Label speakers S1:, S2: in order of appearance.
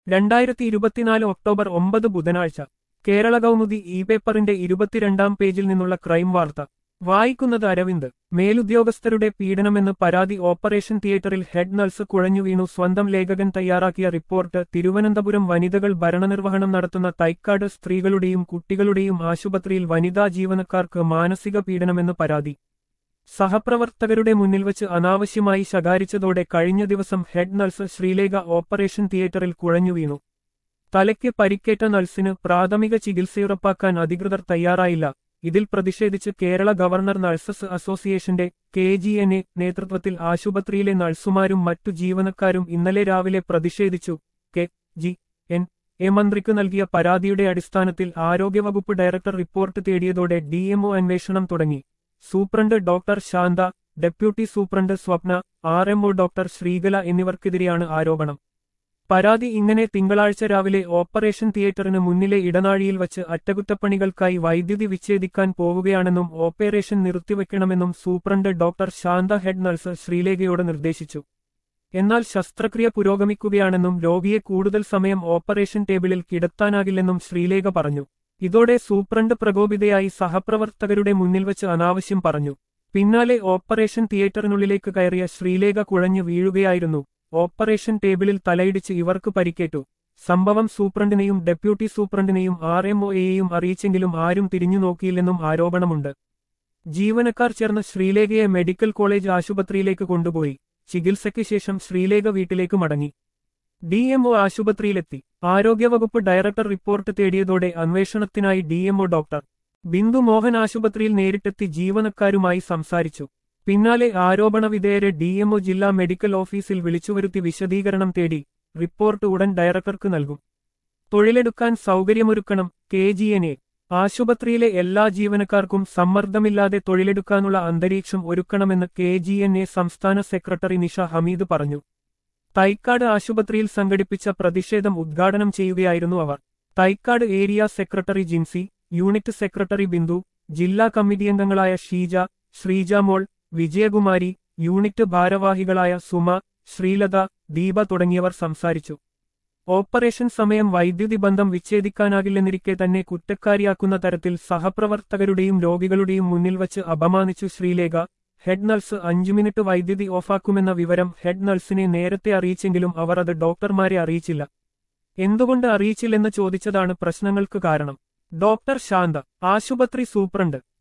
S1: രണ്ടായിരത്തി ഇരുപത്തിനാല് ഒക്ടോബർ ഒമ്പത് ബുധനാഴ്ച കേരള കൗമുദി ഇ പേപ്പറിന്റെ ഇരുപത്തിരണ്ടാം പേജിൽ നിന്നുള്ള ക്രൈം വാർത്ത വായിക്കുന്നത് അരവിന്ദ് മേലുദ്യോഗസ്ഥരുടെ പീഡനമെന്ന് പരാതി ഓപ്പറേഷൻ തിയേറ്ററിൽ ഹെഡ് നഴ്സ് കുഴഞ്ഞു വീണു സ്വന്തം ലേഖകൻ തയ്യാറാക്കിയ റിപ്പോർട്ട് തിരുവനന്തപുരം വനിതകൾ ഭരണനിർവഹണം നടത്തുന്ന തൈക്കാട് സ്ത്രീകളുടെയും കുട്ടികളുടെയും ആശുപത്രിയിൽ വനിതാ ജീവനക്കാർക്ക് മാനസിക പീഡനമെന്ന് പരാതി സഹപ്രവർത്തകരുടെ മുന്നിൽ വച്ച് അനാവശ്യമായി ശകാരിച്ചതോടെ കഴിഞ്ഞ ദിവസം ഹെഡ് നഴ്സ് ശ്രീലേഖ ഓപ്പറേഷൻ തിയേറ്ററിൽ കുഴഞ്ഞു വീണു തലയ്ക്ക് പരിക്കേറ്റ നഴ്സിന് പ്രാഥമിക ചികിത്സയുറപ്പാക്കാൻ അധികൃതർ തയ്യാറായില്ല ഇതിൽ പ്രതിഷേധിച്ച് കേരള ഗവർണർ നഴ്സസ് അസോസിയേഷന്റെ കെ ജി എൻ എ നേതൃത്വത്തിൽ ആശുപത്രിയിലെ നഴ്സുമാരും മറ്റു ജീവനക്കാരും ഇന്നലെ രാവിലെ പ്രതിഷേധിച്ചു കെ ജി എൻ എ മന്ത്രിക്ക് നൽകിയ പരാതിയുടെ അടിസ്ഥാനത്തിൽ ആരോഗ്യവകുപ്പ് ഡയറക്ടർ റിപ്പോർട്ട് തേടിയതോടെ ഡിഎംഒ അന്വേഷണം തുടങ്ങി superintendent doctor Shantha deputy superintendent Swapna R MO doctor Sreekala എന്നിവർക്കെതിരെയാണ് ആരോപണം പരാതി ഇങ്ങനെ തിങ്കളാഴ്ച രാവിലെ ഓപ്പറേഷൻ തിയേറ്ററിന് മുന്നിലെ ഇടനാഴിയിൽ വച്ച് അറ്റകുറ്റപ്പണികൾക്കായി വൈദ്യുതി വിച്ഛേദിക്കാൻ പോവുകയാണെന്നും ഓപ്പറേഷൻ നിർത്തിവെക്കണമെന്നും superintendent doctor Shantha head nurse ശ്രീലേഖയോട് നിർദ്ദേശിച്ചു എന്നാൽ ശസ്ത്രക്രിയ പുരോഗമിക്കുകയാണെന്നും രോഗിയെ കൂടുതൽ സമയം ഓപ്പറേഷൻ ടേബിളിൽ കിടത്താനാകില്ലെന്നും ശ്രീലേഖ പറഞ്ഞു ഇതോടെ സൂപ്രണ്ട് പ്രകോപിതയായി സഹപ്രവർത്തകരുടെ മുന്നിൽ വച്ച് അനാവശ്യം പറഞ്ഞു പിന്നാലെ ഓപ്പറേഷൻ തിയേറ്ററിനുള്ളിലേക്ക് കയറിയ ശ്രീലേഖ കുഴഞ്ഞു വീഴുകയായിരുന്നു ഓപ്പറേഷൻ ടേബിളിൽ തലയിടിച്ച് ഇവർക്ക് പരിക്കേറ്റു സംഭവം സൂപ്രണ്ടിനെയും ഡെപ്യൂട്ടി സൂപ്രണ്ടിനെയും ആർ എം ഒയെയും അറിയിച്ചെങ്കിലും ആരും തിരിഞ്ഞു നോക്കിയില്ലെന്നും ആരോപണമുണ്ട് ജീവനക്കാർ ചേർന്ന് ശ്രീലേഖയെ മെഡിക്കൽ കോളേജ് ആശുപത്രിയിലേക്ക് കൊണ്ടുപോയി ചികിത്സയ്ക്ക് ശേഷം ശ്രീലേഖ വീട്ടിലേക്ക് മടങ്ങി ഡിഎംഒ ആശുപത്രിയിലെത്തി ആരോഗ്യവകുപ്പ് ഡയറക്ടർ റിപ്പോർട്ട് തേടിയതോടെ അന്വേഷണത്തിനായി ഡിഎംഒ ഡോക്ടർ ബിന്ദു മോഹൻ ആശുപത്രിയിൽ നേരിട്ടെത്തി ജീവനക്കാരുമായി സംസാരിച്ചു പിന്നാലെ ആരോപണ വിധേയരെ ഡിഎംഒ ജില്ലാ മെഡിക്കൽ ഓഫീസിൽ വിളിച്ചുവരുത്തി വിശദീകരണം തേടി റിപ്പോർട്ട് ഉടൻ ഡയറക്ടർക്ക് നൽകും തൊഴിലെടുക്കാൻ സൗകര്യമൊരുക്കണം കെ ജി എൻ എ ആശുപത്രിയിലെ എല്ലാ ജീവനക്കാർക്കും സമ്മർദ്ദമില്ലാതെ തൊഴിലെടുക്കാനുള്ള അന്തരീക്ഷം ഒരുക്കണമെന്ന് കെ ജി എൻ എ സംസ്ഥാന സെക്രട്ടറി നിഷ ഹമീദ് പറഞ്ഞു തൈക്കാട് ആശുപത്രിയിൽ സംഘടിപ്പിച്ച പ്രതിഷേധം ഉദ്ഘാടനം ചെയ്യുകയായിരുന്നു അവർ Thycaud area secretary Jincy unit secretary Bindu ജില്ലാ കമ്മിറ്റി അംഗങ്ങളായ ഷീജ ശ്രീജ മോൾ വിജയകുമാരി യൂണിറ്റ് ഭാരവാഹികളായ സുമ ശ്രീലത ദീപ തുടങ്ങിയവർ സംസാരിച്ചു ഓപ്പറേഷൻ സമയം വൈദ്യുതി ബന്ധം വിച്ഛേദിക്കാനാകില്ലെന്നിരിക്കെ തന്നെ കുറ്റക്കാരിയാക്കുന്ന തരത്തിൽ സഹപ്രവർത്തകരുടെയും രോഗികളുടെയും മുന്നിൽ വച്ച് അപമാനിച്ചു ശ്രീലേഖ ഹെഡ് നഴ്സ് അഞ്ചു മിനിറ്റ് വൈദ്യുതി ഓഫാക്കുമെന്ന വിവരം ഹെഡ് നഴ്സിനെ നേരത്തെ അറിയിച്ചെങ്കിലും അവർ അത് ഡോക്ടർമാരെ അറിയിച്ചില്ല എന്തുകൊണ്ട് അറിയിച്ചില്ലെന്ന് ചോദിച്ചതാണ് പ്രശ്നങ്ങൾക്ക് കാരണം ഡോക്ടർ ശാന്ത ആശുപത്രി സൂപ്രണ്ട്